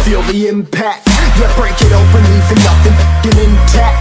feel the impact. Yeah, break it open, leaving nothing f***ing intact.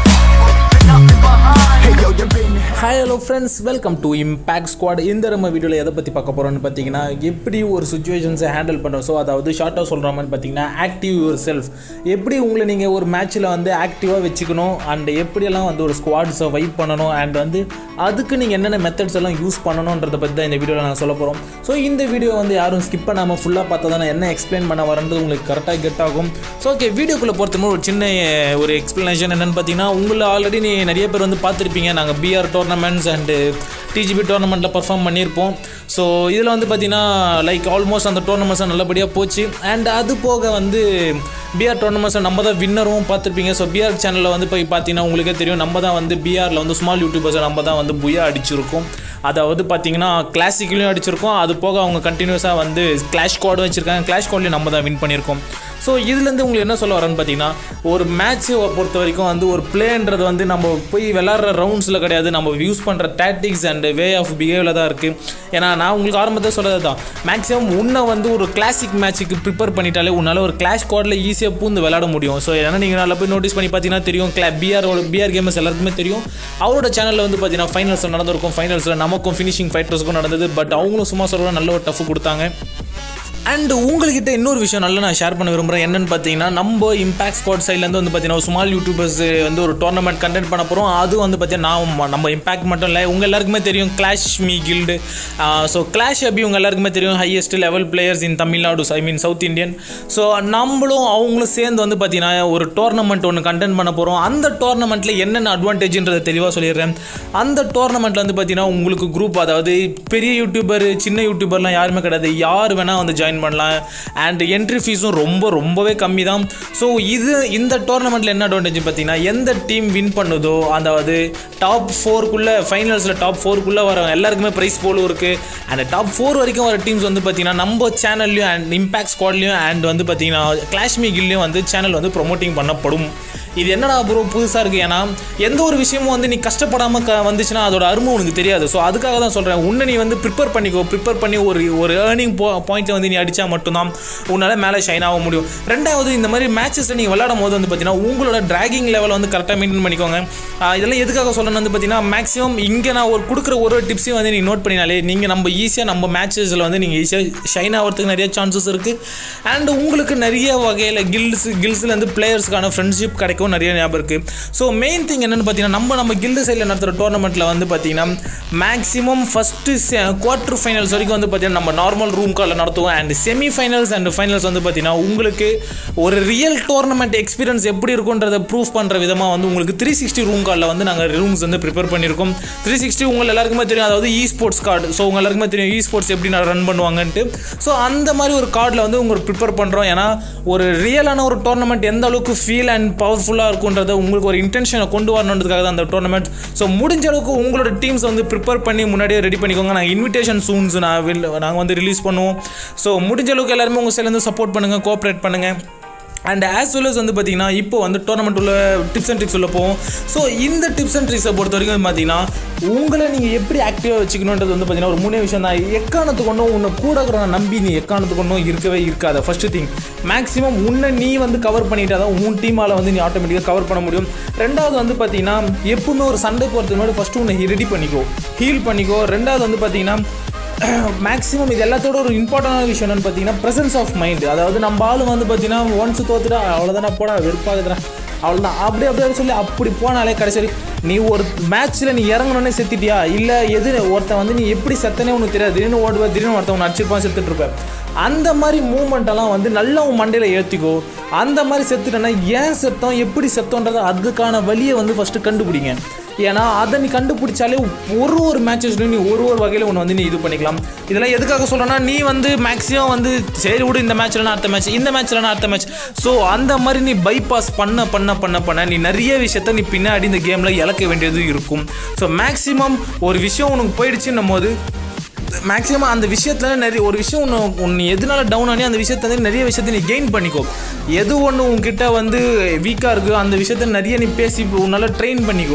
Hey yo, you been hi hello friends welcome to Impact Squad இந்த நம்ம வீடியோவில் எதை பற்றி பார்க்க போகிறோம்னு பார்த்தீங்கன்னா எப்படி ஒரு சுச்சுவேஷன்ஸை ஹேண்டில் பண்ணுறோம் ஸோ அதாவது ஷார்ட்டாக சொல்கிற மாதிரி பார்த்தீங்கன்னா ஆக்டிவ் யுவர் செல்ஃப் எப்படி உங்களை நீங்கள் ஒரு மேட்ச்சில் வந்து ஆக்டிவாக வச்சுக்கணும் அண்ட் எப்படியெல்லாம் வந்து ஒரு ஸ்குவாட்ஸை வைப் பண்ணணும் அண்ட் வந்து அதுக்கு நீங்கள் என்னென்ன மெத்தட்ஸ் எல்லாம் யூஸ் பண்ணணுன்றதை பற்றி தான் இந்த வீடியோவில் நான் சொல்ல போகிறோம் ஸோ இந்த வீடியோ வந்து யாரும் ஸ்கிப் பண்ணாமல் ஃபுல்லாக பார்த்தா தான் நான் என்ன எக்ஸ்பிளைன் பண்ண வரேன்றது உங்களுக்கு கரெக்டாக கெட் ஆகும் ஸோ ஓகே வீடியோக்குள்ளே பொறுத்தவரை ஒரு சின்ன அஹ், ஒரு எக்ஸ்ப்ளனேஷன் என்னென்னு பார்த்தீங்கன்னா உங்களை ஆல்ரெடி நீ நிறைய பேர் வந்து பார்த்துருப்பீங்க நாங்கள் பிஆர் டோர்னமெண்ட்ஸ் அண்டு டிஜிபி டோர்னமெண்ட்டில் பர்ஃபார்ம் பண்ணியிருப்போம் ஸோ இதில் வந்து பார்த்தீங்கன்னா லைக் ஆல்மோஸ்ட் அந்த டோர்னமெண்ட்ஸ் நல்லபடியாக போச்சு அண்ட் அது போக வந்து பிஆர் டோர்னமெண்ட்ஸை நம்ம தான் வின்னரும் பார்த்துருப்பீங்க ஸோ பிஆர் சேனலில் வந்து போய் பார்த்தீங்கன்னா உங்களுக்கே தெரியும் நம்ம தான் வந்து பிஆரில் வந்து ஸ்மால் யூடியூபர்ஸை நம்ம தான் வந்து புயா அடிச்சிருக்கோம் அதாவது பார்த்தீங்கன்னா கிளாசிக்லையும் அடிச்சிருக்கோம் அது போக அவங்க கண்டினியூஸாக வந்து கிளாஷ் கோடும் வச்சுருக்காங்க கிளாஷ் கோட்லையும் நம்ம தான் வின் பண்ணியிருக்கோம் ஸோ இதுலேருந்து உங்களுக்கு என்ன சொல்ல வரேன்னு பார்த்தீங்கன்னா ஒரு மேட்ச்சை பொறுத்த வரைக்கும் வந்து ஒரு பிளேன்றது வந்து நம்ம போய் விளாட்ற ரவுண்ட்ஸில் கிடையாது நம்ம யூஸ் பண்ணுற டாக்டிக்ஸ் அண்ட் வே ஆஃப் பிஹேவியில் தான் இருக்குது ஏன்னா நான் உங்களுக்கு ஆரம்பத்தில் சொல்கிறது தான் மேக்ஸிமம் உன்னை வந்து ஒரு கிளாசிக் மேட்ச்சுக்கு ப்ரிப்பேர் பண்ணிட்டாலே உன்னால் ஒரு கிளாஷ் கோடில் ஈஸியாக பூந்து விளையாட முடியும் ஸோ ஏன்னா நீங்கள் நல்லா போய் நோட்டீஸ் பண்ணி பார்த்தீங்கன்னா தெரியும் கிளா பிஆரோட பிஆர் கேமர்ஸ் எல்லாருக்குமே தெரியும் அவரோட சேனலில் வந்து பார்த்தீங்கன்னா ஃபைனல்ஸில் நடந்திருக்கும் ஃபைனல்ஸில் நமக்கும் ஃபினிஷிங் ஃபைட்டர்ஸுக்கும் நடந்தது பட் அவங்களும் சும்மா சொல்கிற நல்ல ஒரு டஃப் கொடுத்தாங்க அண்ட் உங்கள்கிட்ட இன்னொரு விஷயம் நல்லா நான் ஷேர் பண்ண விரும்புகிறேன் என்னன்னு பார்த்தீங்கன்னா நம்ம இம்பாக்ட் ஸ்குவாட் சைட்லேருந்து வந்து பார்த்தீங்கன்னா ஸ்மால் யூடியூபர்ஸ் வந்து ஒரு டோர்னமெண்ட் கண்டெக்ட் பண்ண போகிறோம் அது வந்து பார்த்தீங்கன்னா நான் நம்ம இம்பாக்ட் மட்டும் இல்லை உங்கள் எல்லாருக்குமே தெரியும் clash me guild so clash அபி உங்கள் எல்லாருக்குமே தெரியும் highest level players in Tamil Nadu I mean South Indian so நம்மளும் அவங்களும் சேர்ந்து வந்து பார்த்தீங்கன்னா ஒரு டோர்னமெண்ட் ஒன்று கண்டெக்ட் பண்ண போகிறோம் அந்த டோர்னமெண்ட்டில் என்னென்ன அட்வான்டேஜ்ன்றதை தெளிவாக சொல்லிடுறேன் அந்த டோர்னமெண்ட்டில் வந்து பார்த்தீங்கன்னா உங்களுக்கு குரூப் அதாவது பெரிய யூடியூபர் சின்ன யூடியூபர்லாம் யாருமே கிடையாது யார் வேணால் வந்து ஜாயின் பண்ணலாம் அண்ட் என்ட்ரி ஃபீஸும் ரொம்ப ரொம்பவே கம்மி தான் ஸோ இது இந்த டோர்னமெண்ட்டில் என்ன அட்வான்டேஜ் பார்த்தீங்கன்னா எந்த டீம் வின் பண்ணுதோ அதாவது டாப் ஃபோருக்குள்ளே ஃபைனல்ஸில் டாப் ஃபோருக்குள்ளே வர எல்லாருக்குமே ப்ரைஸ் போலும் இருக்குது அண்ட் டாப் ஃபோர் வரைக்கும் வர டீம்ஸ் வந்து பார்த்தீங்கன்னா நம்ம சேனல்லையும் அண்ட் இம்பாக்ட் ஸ்குவாட்லையும் அண்ட் வந்து பார்த்தீங்கன்னா கிளாஷ்மி கில்லையும் வந்து சேனல் வந்து ப்ரொமோட்டிங் பண்ணப்படும் இது என்னடா ப்ரோ புதுசாக இருக்குது ஏன்னா எந்த ஒரு விஷயமும் வந்து நீ கஷ்டப்படாமல் க வந்துச்சுன்னா அதோட அருமை உனக்கு தெரியாது ஸோ அதுக்காக தான் சொல்கிறேன் உன்னை நீ வந்து ப்ரிப்பேர் பண்ணிக்கோ ப்ரிப்பேர் பண்ணி ஒரு ஒரு ஏர்னிங் போ பாயிண்ட்டை வந்து நீ அடித்தா மட்டும்தான் உன்னால் மேலே ஷைன் ஆக முடியும் ரெண்டாவது இந்த மாதிரி மேட்சஸில் நீங்கள் விளையாடும் போது வந்து பார்த்தீங்கன்னா உங்களோட டிராகிங் லெவல் வந்து கரெக்டாக மெயின்டைன் பண்ணிக்கோங்க ஆஹ் இதெல்லாம் எதுக்காக சொல்லணும் வந்து பார்த்தீங்கன்னா மேக்ஸிமம் இங்கே நான் ஒரு கொடுக்குற ஒரு ஒரு டிப்ஸையும் வந்து நீங்கள் நோட் பண்ணினாலே நீங்கள் நம்ம ஈஸியாக நம்ம மேட்சஸில் வந்து நீங்கள் ஈஸியாக ஷைன் ஆகிறதுக்கு நிறைய சான்சஸ் இருக்குது அண்ட் உங்களுக்கு நிறைய வகையில் கில்ஸ் கில்ஸ்லேருந்து பிளேயர்ஸ்க்கான ஃப்ரெண்ட்ஷிப் கிடைக்கும் நிறைய ஞாபகம் இருக்குது ஸோ மெயின் திங் என்னென்னு பார்த்தீங்கன்னா நம்ம நம்ம கில்டு சைடில் நடத்துகிற டோர்னமெண்ட்டில் வந்து பார்த்தீங்கன்னா மேக்ஸிமம் ஃபஸ்ட்டு குவார்டர் ஃபைனல்ஸ் வரைக்கும் வந்து பார்த்தீங்கன்னா நம்ம நார்மல் ரூம் காலில் நடத்துவோம் and semifinals and finals வந்து பார்த்தீங்கன்னா உங்களுக்கு ஒரு ரியல் டோர்னமெண்ட் எக்ஸ்பீரியன்ஸ் எப்படி இருக்குன்றதை ப்ரூஃப் பண்ணுற விதமாக வந்து உங்களுக்கு த்ரீ சிக்ஸ்டி ரூம் கார்டில் வந்து நாங்கள் ரூம்ஸ் வந்து ப்ரிப்பேர் பண்ணியிருக்கோம் த்ரீ சிக்ஸ்டி உங்கள் எல்லாருக்குமே தெரியும் அதாவது இ ஸ்போர்ட்ஸ் கார்டு ஸோ உங்கள் எல்லாருக்குமே தெரியும் இ ஸ்போர்ட்ஸ் எப்படி நான் ரன் பண்ணுவாங்கன்ட்டு ஸோ அந்த மாதிரி ஒரு கார்டில் வந்து உங்களுக்கு ப்ரிப்பேர் பண்ணுறோம் ஏன்னா ஒரு ரியலான ஒரு டோர்னமெண்ட் எந்த அளவுக்கு ஃபீல் அண்ட் பவர்ஃபுல்லாக இருக்குன்றத உங்களுக்கு ஒரு இன்டென்ஷனை கொண்டு வரணுன்றதுக்காக தான் அந்த டோர்னமெண்ட் ஸோ முடிஞ்ச அளவுக்கு உங்களோட டீம்ஸ் வந்து ப்ரிப்பேர் பண்ணி முன்னாடியே ரெடி பண்ணிக்கோங்க நாங்கள் இன்விடேஷன் சூன்ஸ் நான் வில் நாங்கள் வந்து ரிலீஸ் பண்ணுவோம் ஸோ முடிஞ்ச அளவுக்கு எல்லாருமே உங்கள் சைட்லேருந்து சப்போர்ட் பண்ணுங்கள் கோஆப்ரேட் பண்ணுங்கள் அண்ட் ஆஸ் வெல் as வந்து பார்த்தீங்கன்னா இப்போ வந்து டோர்னமெண்ட் உள்ள டிப்ஸ் அண்ட் ட்ரிக்ஸ் உள்ள போவோம் ஸோ இந்த டிப்ஸ் அண்ட் ட்ரிக்ஸை பொறுத்த வரைக்கும் வந்து பார்த்தீங்கன்னா உங்களை நீங்கள் எப்படி ஆக்டிவாக வச்சுக்கணுன்றது வந்து பார்த்தீங்கன்னா ஒரு மூணே விஷயம் தான் எக்காரணத்துக்கு ஒன்றும் உன்னை கூட இருக்கிறவனை நம்பி நீ எக்காரணத்துக்கு ஒன்றும் இருக்கவே இருக்காத ஃபஸ்ட்டு திங் மேக்ஸிமம் உன்னை நீ வந்து கவர் பண்ணிட்டா தான் உன் டீமால் வந்து நீ ஆட்டோமேட்டிக்காக கவர் பண்ண முடியும் ரெண்டாவது வந்து பார்த்தீங்கன்னா எப்பவுமே ஒரு சண்டை போகிறதுக்கு முன்னாடி ஃபஸ்ட்டு உன்னை ரெடி பண்ணிக்கோ ஹீல் பண்ணிக்கோ ரெண்டாவது வந்து பார்த்தீங்கன்னா மேக்ஸிமம் இது எல்லாத்தோட ஒரு இம்பார்ட்டண்டான விஷயம் என்னன்னு பார்த்தீங்கன்னா ப்ரெசன்ஸ் ஆஃப் மைண்ட் அதாவது நம்ம ஆளு வந்து பார்த்தீங்கன்னா ஒன்ஸ் தோத்துட்டா அவ்வளோதானே போடா வெறுப்பாகுதுடா அவ்வளோதான் அப்படி அப்படியே சொல்லி அப்படி போனாலே கடைசி வரைக்கும் நீ ஒரு மேட்ச்சில் நீ இறங்கணுன்னே செத்துட்டியா இல்லை எது ஒருத்தன் வந்து நீ எப்படி செத்தனே உனக்கு தெரியாது திடீர்னு ஓடுவ திடீர்னு ஒருத்தன் உன்னை அடிச்சிருப்பான் செத்துட்டு இருப்ப அந்த மாதிரி மூமெண்ட்டெல்லாம் வந்து நல்லா உன் மண்டையில் ஏற்றிக்கோ அந்த மாதிரி செத்துட்டேன்னா ஏன் செத்தோம் எப்படி செத்தோன்றதை அதுக்கான வழியை வந்து ஃபஸ்ட்டு கண்டுபிடிங்க ஏன்னா அதை நீ கண்டுபிடிச்சாலே ஒரு ஒரு மேட்சஸ்லையும் நீ ஒரு ஒரு வகையில் ஒன்று வந்து நீ இது பண்ணிக்கலாம் இதெல்லாம் எதுக்காக சொல்கிறேன்னா நீ வந்து மேக்ஸிமம் வந்து சரி விடு இந்த மேட்ச்லனா அடுத்த மேட்ச் இந்த மேட்ச்லனா அடுத்த மேட்ச் ஸோ அந்த மாதிரி நீ பைபாஸ் பண்ண பண்ண பண்ண பண்ண நீ நிறைய விஷயத்த நீ பின்னாடி இந்த கேமில் இழக்க வேண்டியது இருக்கும் ஸோ மேக்ஸிமம் ஒரு விஷயம் உனக்கு போயிடுச்சுன்னும் போது மேக்ஸிமம் அந்த விஷயத்தில் நிறைய ஒரு விஷயம் ஒன்று ஒன்று எதனால டவுன் ஆனி அந்த விஷயத்தை வந்து நிறைய விஷயத்தை நீ கெயின் பண்ணிக்கோ எது ஒன்று உன்கிட்ட வந்து வீக்காக இருக்கோ அந்த விஷயத்த நிறைய நீ பேசி உன்னால் ட்ரெயின் பண்ணிக்கோ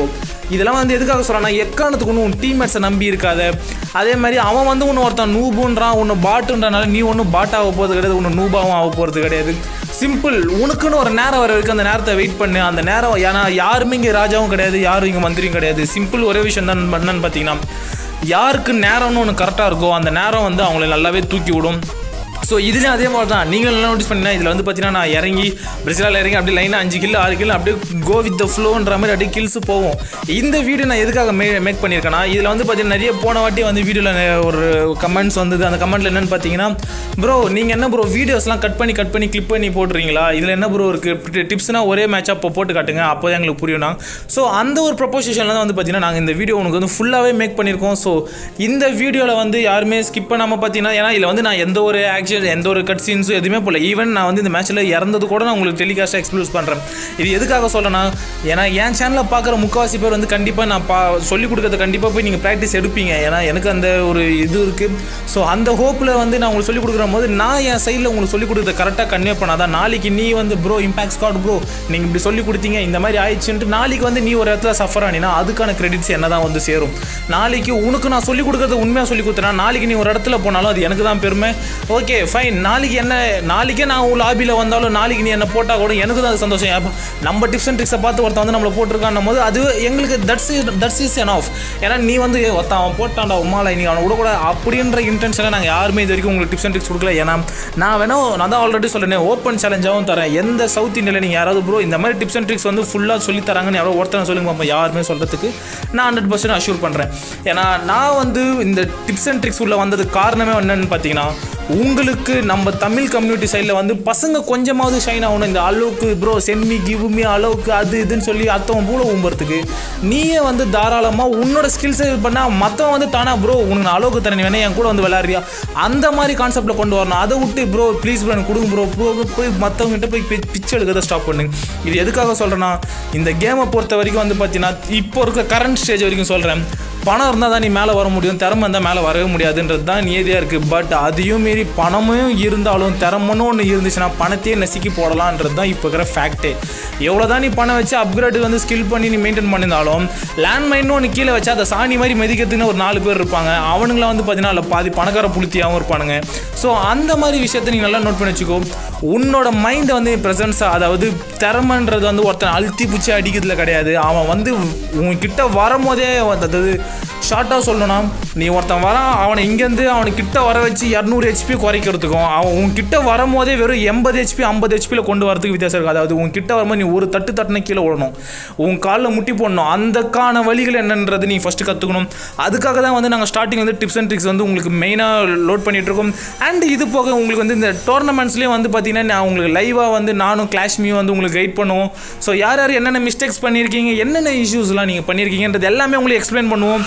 இதெல்லாம் வந்து எதுக்காக சொல்கிறேன்னா எக்காரணத்துக்கு ஒன்று உன் டீம்மேட்ஸை நம்பி இருக்காத அதே மாதிரி அவன் வந்து ஒன்று ஒருத்தன் நூபுன்றான் ஒன்று பாட்டுன்றனால நீ ஒன்றும் பாட் ஆக போகிறது கிடையாது ஒன்று நூபாவும் ஆக போகிறது கிடையாது சிம்பிள் உனக்குன்னு ஒரு நேரம் வர வரைக்கும் அந்த நேரத்தை வெயிட் பண்ணு அந்த நேரம் ஏன்னா யாருமே இங்கே ராஜாவும் கிடையாது யாரும் இங்கே மந்திரியும் கிடையாது சிம்பிள் ஒரே விஷயம் தான் என்னன்னு பார்த்தீங்கன்னா யாருக்கு நேரம்னு ஒன்று கரெக்டாக இருக்கோ அந்த நேரம் வந்து அவங்கள நல்லாவே தூக்கி விடும் ஸோ இதுலேயும் அதே மாதிரி தான் நீங்கள் நல்லா நோட்டீஸ் பண்ணீங்கன்னா இதில் வந்து பார்த்தீங்கன்னா நான் இறங்கி பிரசிலால் இறங்கி அப்படியே லைனாக அஞ்சு கிலோ ஆறு கிலோ அப்படியே கோ வித் த ஃப்ளோன்ற மாதிரி அப்படியே கில்ஸ் போகும் இந்த வீடியோ நான் எதுக்காக மே மேக் பண்ணியிருக்கேன்னா இதில் வந்து பார்த்தீங்கன்னா நிறைய போன வாட்டி வந்து வீடியோவில் ஒரு கமெண்ட்ஸ் வந்தது அந்த கமெண்ட்டில் என்னென்னு பார்த்தீங்கன்னா ப்ரோ நீங்கள் என்ன ப்ரோ வீடியோஸ்லாம் கட் பண்ணி கட் பண்ணி கிளிப் பண்ணி போட்டுறீங்களா இதில் என்ன ப்ரோ இருக்குது டிப்ஸ்னால் ஒரே மேட்சாக இப்போ போட்டு காட்டுங்க அப்போ தான் எங்களுக்கு புரியும்னா ஸோ அந்த ஒரு ப்ரொபோசிஷனில் தான் வந்து பார்த்தீங்கன்னா நாங்கள் இந்த வீடியோ உனக்கு வந்து ஃபுல்லாகவே மேக் பண்ணியிருக்கோம் ஸோ இந்த வீடியோவில் வந்து யாருமே ஸ்கிப் பண்ணாமல் பார்த்தீங்கன்னா ஏன்னா இதில் வந்து நான் எந்த ஒரு ஆக்ஷன் எந்த ஒரு கட் சீன்ஸும் எதுவுமே போல ஈவன் நான் வந்து இந்த மேட்ச்சில் இறந்தது கூட நான் உங்களுக்கு டெலிகாஸ்ட்டாக எக்ஸ்ப்ளோஸ் பண்ணுறேன் இது எதுக்காக சொல்லணும் ஏன்னா என் சேனலில் பார்க்குற முக்கால்வாசி பேர் வந்து கண்டிப்பாக நான் பா சொல்லிக் கொடுக்கறத கண்டிப்பாக போய் நீங்கள் ப்ராக்டிஸ் எடுப்பீங்க ஏன்னா எனக்கு அந்த ஒரு இது இருக்குது ஸோ அந்த ஹோப்பில் வந்து நான் உங்களுக்கு சொல்லிக் கொடுக்குற போது நான் என் சைடில் உங்களுக்கு சொல்லிக் கொடுக்குறத கரெக்டாக கன்வே பண்ணாதான் நாளைக்கு நீ வந்து ப்ரோ இம்பாக்ட் ஸ்காட் ப்ரோ நீங்கள் இப்படி சொல்லி கொடுத்தீங்க இந்த மாதிரி ஆயிடுச்சுன்ட்டு நாளைக்கு வந்து நீ ஒரு இடத்துல சஃபர் ஆனினா அதுக்கான கிரெடிட்ஸ் என்ன தான் வந்து சேரும் நாளைக்கு உனக்கு நான் சொல்லிக் கொடுக்குறத உண்மையாக சொல்லி கொடுத்தேன்னா நாளைக்கு நீ ஒரு இடத்துல போனாலும் அது எனக்கு தான் பெருமை ஓகே ஃபைன் நாளைக்கு என்ன நாளைக்கே நான் உன் லாபியில் வந்தாலும் நாளைக்கு நீ என்ன போட்டால் கூட எனக்கு தான் அது சந்தோஷம் அப்ப நம்ம டிப்ஸ் அண்ட் ட்ரிக்ஸை பார்த்து ஒருத்தன் வந்து நம்மளை போட்டிருக்கான்னும் போது அது எங்களுக்கு that's is that's is enough ஏன்னா நீ வந்து "ஏய், ஒருத்தன் அவன் போட்டான்டா உமால நீ அவனை விடக்கூடாது அப்படின்ற இன்டென்ஷனில் நாங்கள் யாருமே இது வரைக்கும் உங்களுக்கு டிப்ஸ் அண்ட் ட்ரிக்ஸ் கொடுக்கல ஏன்னா நான் வேணா நான் தான் ஆல்ரெடி சொல்லினேன் ஓப்பன் சேலஞ்சாகவும் தரேன் எந்த சவுத் இந்தியாவில் நீங்கள் யாராவது ப்ரோ இந்த மாதிரி டிப்ஸ் அண்ட் ட்ரிக்ஸ் வந்து ஃபுல்லாக சொல்லி தராங்கன்னு யாரோ ஒருத்தனை சொல்லுங்க பாப்பா யாருமே சொல்கிறதுக்கு நான் ஹண்ட்ரட் பர்சன்ட் அஷ்யூர் பண்ணுறேன் ஏன்னா நான் வந்து இந்த டிப்ஸ் அண்ட் ட்ரிக்ஸ் உள்ள வந்ததுக்கு காரணமே என்னன்னு பார்த்தீங்கன்னா உங்களுக்கு நம்ம தமிழ் கம்யூனிட்டி சைடில் வந்து பசங்க கொஞ்சமாவது ஷைன் ஆகணும் இந்த அளவுக்கு ப்ரோ சென்மி கிவ் மீ அளவுக்கு அது இதுன்னு சொல்லி அத்தவன் பூல ஊம்புறதுக்கு நீயே வந்து தாராளமாக உன்னோட ஸ்கில்ஸை இது பண்ணால் மற்றவன் வந்து தானா ப்ரோ உனக்கு நான் அளவுக்கு தரேன் வேணா என் கூட வந்து விளையாடுறியா அந்த மாதிரி கான்செப்டில் கொண்டு வரணும் அதை விட்டு ப்ரோ ப்ளீஸ் ப்ரோ எனக்கு கொடுங்க ப்ரோ ப்ரோ போய் மற்றவங்ககிட்ட போய் பி- பிச்சை எடுக்கிறத ஸ்டாப் பண்ணுங்க இது எதுக்காக சொல்கிறேன்னா இந்த கேமை பொறுத்த வரைக்கும் வந்து பார்த்தீங்கன்னா இப்போ இருக்க கரண்ட் ஸ்டேஜ் வரைக்கும் சொல்கிறேன் பணம் இருந்தால் தான் நீ மேலே வர முடியும் திறமை இருந்தால் மேலே வரவே முடியாதுன்றது தான் நியதியாக இருக்குது பட் அதையும் மீறி பணமும் இருந்தாலும் திறமனும் ஒன்று இருந்துச்சுன்னா பணத்தையே நசுக்கி போடலான்றது தான் இப்போ இருக்கிற ஃபேக்ட்டே எவ்வளோ தான் நீ பணம் வச்சு அப்கிரேடு வந்து ஸ்கில் பண்ணி நீ மெயின்டைன் பண்ணியிருந்தாலும் லேண்ட்மைன்னு ஒன்று கீழே வச்சா அதை சாணி மாதிரி மதிக்கிறதுக்குன்னு ஒரு நாலு பேர் இருப்பாங்க அவனுங்கள வந்து பார்த்தீங்கன்னா அதில் பாதி பணக்கார புளுத்தியாகவும் இருப்பானுங்க ஸோ அந்த மாதிரி விஷயத்தை நீ நல்லா நோட் பண்ணி வச்சுக்கோ உன்னோட மைண்டை வந்து ப்ரெசன்ஸாக அதாவது திறமைன்றது வந்து ஒருத்தன் அழுத்தி பிடிச்சி அடிக்கிறதுல கிடையாது அவன் வந்து உன்கிட்ட வரும்போதே அதாவது ஷார்ட்டாக சொல்லணும்னா நீ ஒருத்தன் வரான் அவனை இங்கேருந்து அவனை கிட்ட வர வச்சு இரநூறு ஹெச்பி குறைக்கிறதுக்கும் அவன் உன் கிட்ட வரும்போதே வெறும் எண்பது ஹெச்பி ஐம்பது ஹெச்பியில் கொண்டு வரதுக்கு வித்தியாசம் இருக்குது அதாவது உன் கிட்ட வரும்போது நீ ஒரு தட்டு தட்டுன கீழே விடணும் உன் காலில் முட்டி போடணும் அந்தக்கான வழிகள் என்னன்றது நீ ஃபஸ்ட்டு கற்றுக்கணும் அதுக்காக தான் வந்து நாங்கள் ஸ்டார்டிங் வந்து டிப்ஸ் அண்ட் ட்ரிக்ஸ் வந்து உங்களுக்கு மெயினாக லோட் பண்ணிட்டு இருக்கோம் அண்ட் இது போக உங்களுக்கு வந்து இந்த டோர்னமெண்ட்ஸ்லேயும் வந்து பார்த்தீங்கன்னா நான் உங்களுக்கு லைவாக வந்து நானும் கிளாஷ்மியும் வந்து உங்களுக்கு கைட் பண்ணுவோம் ஸோ யார் யார் என்னென்ன மிஸ்டேக்ஸ் பண்ணியிருக்கீங்க என்னென்ன இஷ்யூஸ்லாம் நீங்கள் பண்ணியிருக்கீங்கன்றது எல்லாமே உங்களுக்கு எக்ஸ்பிளைன் பண்ணுவோம்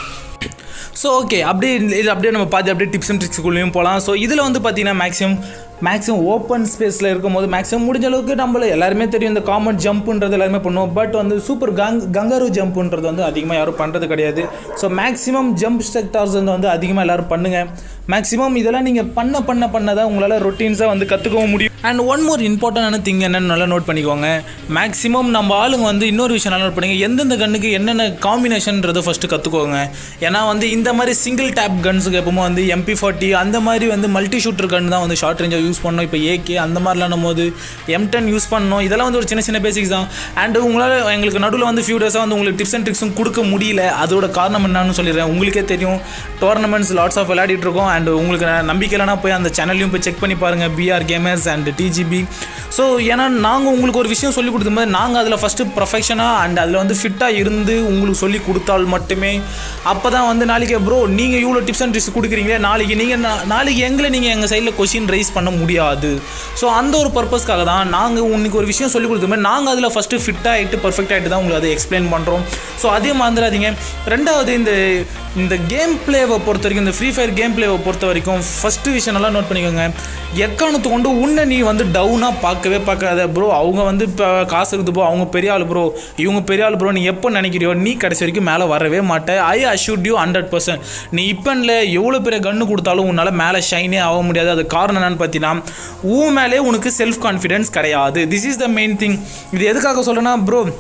ஸோ ஓகே அப்படியே இது அப்படியே நம்ம பார்த்து அப்படியே டிப்ஸ் அண்ட் ட்ரிக்ஸுக்குள்ளேயும் போகலாம் ஸோ இதில் வந்து பார்த்தீங்கன்னா மேக்ஸிமம் மேக்ஸிமம் ஓப்பன் ஸ்பேஸில் இருக்கும்போது மேக்ஸிமம் முடிஞ்ச அளவுக்கு நம்மள எல்லாருமே தெரியும் இந்த காமன் ஜம்ப்புன்றது எல்லாருமே பண்ணுவோம் பட் வந்து சூப்பர் கங் கங்காரு ஜம்ப்புன்றது வந்து அதிகமாக யாரும் பண்ணுறது கிடையாது ஸோ மேக்ஸிமம் ஜம்ப் செக்டார்ஸ் வந்து வந்து அதிகமாக எல்லாரும் பண்ணுங்கள் மேக்ஸிமம் இதெல்லாம் நீங்கள் பண்ண பண்ண பண்ண தான் உங்களால் ரொட்டீன்ஸாக வந்து கற்றுக்கவும் முடியும் அண்ட் ஒன் மோர் இம்பார்ட்டண்டான திங் என்னன்னு நல்லா நோட் பண்ணிக்கோங்க மேக்ஸிமம் நம்ம ஆளுங்க வந்து இன்னொரு விஷயம் நல்லா நோட் பண்ணுங்க எந்தெந்த கண்ணுக்கு என்னென்ன காம்பினேஷன்றதை ஃபஸ்ட்டு கற்றுக்கோங்க ஏன்னா வந்து இந்த மாதிரி சிங்கிள் டேப் கன்ஸுக்கு எப்பவுமே வந்து எம்பி ஃபார்ட்டி அந்த மாதிரி வந்து மல்டி ஷூட்டர் கன் தான் வந்து ஷார்ட் ரேஞ்சாக யூஸ் பண்ணணும் இப்போ ஏகே அந்த மாதிரிலாம் போது எம் டென் யூஸ் பண்ணணும் இதெல்லாம் வந்து ஒரு சின்ன சின்ன பேசிக்ஸ் தான் அண்ட் உங்களால் எங்களுக்கு நடுவில் வந்து ஃபியூ டேஸாக வந்து உங்களுக்கு டிப்ஸ் அண்ட் ட்ரிக்ஸும் கொடுக்க முடியல அதோட காரணம் என்னன்னு சொல்லிடுறேன் உங்களுக்கே தெரியும் டோர்னமெண்ட்ஸ் லாட்ஸ் ஆஃப் விளையாடிட்டு இருக்கோம் அண்ட் உங்களுக்கு ந- நம்பிக்கை இல்லைனா போய் அந்த சேனல்லையும் போய் செக் பண்ணி பாருங்கள் PR gamers and DGP so ஏன்னா நாங்கள் உங்களுக்கு ஒரு விஷயம் சொல்லி கொடுக்கும்போது நாங்கள் அதில் ஃபஸ்ட்டு ப்ரொஃபஷனாக அண்ட் அதில் வந்து ஃபிட்டாக இருந்து உங்களுக்கு சொல்லி கொடுத்தால் மட்டுமே அப்போ தான் வந்து நாளைக்கு ப்ரோ நீங்கள் இவ்வளோ டிப்ஸ் அண்ட் ட்ரிக்ஸ் கொடுக்குறீங்களே நாளைக்கு நீங்கள் நாளைக்கு எங்களை நீங்கள் எங்கள் சைடில் கொஷின் ரைஸ் பண்ண முடியாது ஸோ அந்த ஒரு பர்பஸ்க்காக தான் நாங்கள் உங்களுக்கு ஒரு விஷயம் சொல்லி கொடுத்தோமே நாங்கள் அதில் ஃபஸ்ட்டு ஃபிட் ஆகிட்டு பர்ஃபெக்ட் ஆகிட்டு தான் உங்களுக்கு அதை எக்ஸ்பிளைன் பண்ணுறோம் ஸோ அதையும் மறந்துடாதீங்க ரெண்டாவது இந்த இந்த கேம் பிளேவை பொறுத்த வரைக்கும் இந்த ஃப்ரீ ஃபயர் கேம் பிளேவை பொறுத்த வரைக்கும் ஃபஸ்ட்டு விஷயம் நல்லா நோட் பண்ணிக்கோங்க எக்காரணத்து கொண்டு உன்னை நீ வந்து டவுனாக பார்க்கவே பார்க்காத ப்ரோ அவங்க வந்து இப்போ காசு இருக்குது ப்ரோ அவங்க பெரிய ஆள் ப்ரோ இவங்க பெரிய ஆள் ப்ரோ நீ எப்போ நினைக்கிறியோ நீ கடைசி வரைக்கும் மேலே வரவே மாட்டே I assured you hundred percent நீ இப்போன்ல எவ்வளோ பெரிய கன்று கொடுத்தாலும் உன்னால் மேலே ஷைனே ஆக முடியாது அது காரணம் என்னன்னு பார்த்தீங்கன்னா உன் மேலே உனக்கு செல்ஃப் கான்ஃபிடென்ஸ் கிடையாது this is the main thing இது எதுக்காக சொல்கிறேன்னா ப்ரோ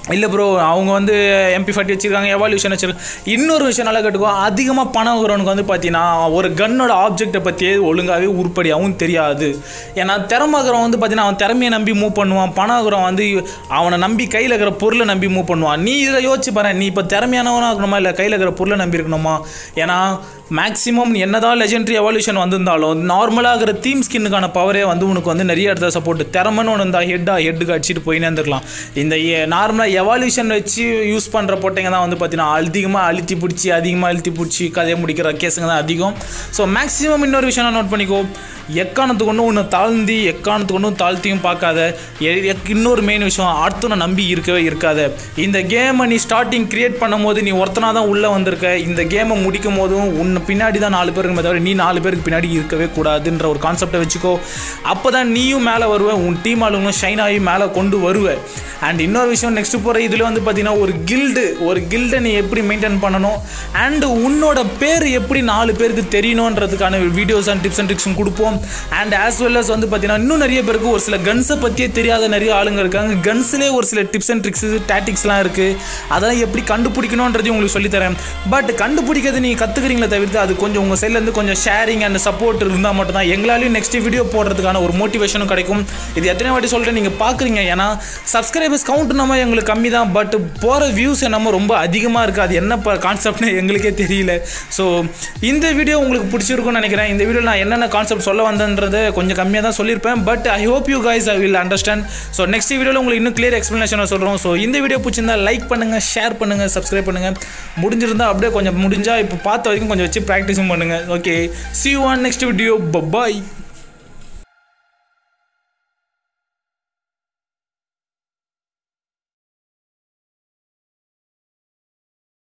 இல்லை ப்ரோ அவங்க வந்து எம்பி ஃபார்ட்டி வச்சிருக்காங்க எவால்யூஷன் வச்சிருக்காங்க இன்னொரு விஷயம் நல்லா கேட்டுக்கோ அதிகமாக பணம் இருக்கிறவனுக்கு வந்து பார்த்தீங்கன்னா ஒரு கன்னோட ஆப்ஜெக்ட்டை பற்றியே ஒழுங்காகவே உருப்படியாகவும் தெரியாது ஏன்னா திறமாகிறவன் வந்து பார்த்தீங்கன்னா அவன் திறமையை நம்பி மூவ் பண்ணுவான் பணம் இருக்கிறவன் வந்து அவனை நம்பி கையில் இருக்கிற பொருளை நம்பி மூவ் பண்ணுவான் நீ இதில் யோசிச்சு பாரு நீ இப்போ திறமையானவனாக இருக்கணுமா இல்லை கையில் இருக்கிற பொருளை நம்பி இருக்கணுமா ஏன்னா மேக்ஸிமம் என்னதான் லெஜெண்டரி எவால்யூஷன் வந்திருந்தாலும் நார்மலாக இருக்கிற தீம் ஸ்கின்னுக்கான பவரே வந்து உனக்கு வந்து நிறைய இடத்துல சப்போர்ட் திறமைன்னு ஒன்று இருந்தால் ஹெட்டாக ஹெட்டுக்கு அடிச்சுட்டு போயினே இருந்திருக்கலாம் இந்த நார்மலாக எவால்யூஷன் வச்சு யூஸ் பண்ணுற போட்டிங்க தான் வந்து பார்த்தீங்கன்னா அதிகமாக அழுத்தி பிடிச்சி அதிகமாக அழுத்தி பிடிச்சி கதையை முடிக்கிற கேஸுங்க தான் அதிகம் ஸோ மேக்ஸிமம் இன்னொரு விஷயம் நோட் பண்ணிக்கோ எக்காரணத்துக்கு ஒன்றும் உன்னை தாழ்ந்தி எக்காரணத்துக்கு ஒன்றும் தாழ்த்தியும் பார்க்காத எ- எக்- இன்னொரு மெயின் விஷயம் அடுத்தவனை நம்பி இருக்கவே இருக்காத இந்த கேமை நீ ஸ்டார்டிங் கிரியேட் பண்ணும்போது நீ ஒருத்தனா தான் உள்ளே வந்திருக்க இந்த கேமை முடிக்கும் போதும் உன்னை பின்னாடி தான் நாலு பேருக்கு தவிர நீ நாலு பேருக்கு பின்னாடி இருக்கவே கூடாதுன்ற ஒரு கான்செப்டை வச்சுக்கோ அப்போ தான் நீயும் மேலே வருவ உன் டீம் ஆளுங்களும் ஷைன் ஆகி மேலே கொண்டு வருவ அண்ட் இன்னொரு விஷயம் நெக்ஸ்ட் போகிற இதில் வந்து பார்த்தீங்கன்னா ஒரு கில்டு ஒரு கில்டை நீ எப்படி மெயின்டைன் பண்ணணும் அண்ட் உன்னோட பேர் எப்படி நாலு பேருக்கு தெரியணுன்றதுக்கான வீடியோஸ் அண்ட் டிப்ஸ் அண்ட் ட்ரிக்ஸும் கொடுப்போம் அண்ட் ஆஸ் வெல் அஸ் வந்து பார்த்தீங்கன்னா இன்னும் நிறைய பேருக்கு ஒரு சில கன்ஸை பற்றியே தெரியாத நிறைய ஆளுங்க இருக்காங்க கன்ஸ்லேயே ஒரு சில டிப்ஸ் அண்ட் ட்ரிக்ஸ் டாட்டிக்ஸ்லாம் இருக்குது அதெல்லாம் எப்படி கண்டுபிடிக்கணுன்றதையும் உங்களுக்கு சொல்லித்தரேன் பட் கண்டுபிடிக்கிறது நீங்கள் கற்றுக்குறீங்களே தவிர்த்து அது கொஞ்சம் உங்கள் சைட்லேருந்து கொஞ்சம் ஷேரிங் அண்ட் சப்போர்ட் இருந்தால் மட்டும்தான் எங்களாலையும் நெக்ஸ்ட் வீடியோ போடுறதுக்கான ஒரு மோட்டிவேஷனும் கிடைக்கும் இது எத்தனை வாட்டி சொல்கிறேன் நீங்கள் பார்க்குறீங்க ஏன்னா சப்ஸ்கிரைபர்ஸ் கவுண்ட் நம்ம எங்களுக்கு கம்மி தான் பட் போகிற வியூஸ் என்னமோ ரொம்ப அதிகமாக இருக்குது அது என்ன கான்செப்ட்னு எங்களுக்கே தெரியல ஸோ இந்த வீடியோ உங்களுக்கு பிடிச்சிருக்கும்னு நினைக்கிறேன் இந்த வீடியோ நான் என்னென்ன கான்செப்ட் சொல்ல வந்தேன்றதை கொஞ்சம் கம்மியாக தான் சொல்லியிருப்பேன் but I hope you guys I will understand so next வீடியோவில் உங்களுக்கு இன்னும் கிளியர் எக்ஸ்ப்ளனேஷனை சொல்கிறோம் ஸோ இந்த வீடியோ பிடிச்சிருந்தா லைக் பண்ணுங்கள் ஷேர் பண்ணுங்கள் சப்ஸ்கிரைப் பண்ணுங்கள் முடிஞ்சிருந்தா அப்படியே கொஞ்சம் முடிஞ்சால் இப்போ பார்த்த வரைக்கும் கொஞ்சம் வச்சு ப்ராக்டிஸும் பண்ணுங்கள் okay see you next video bye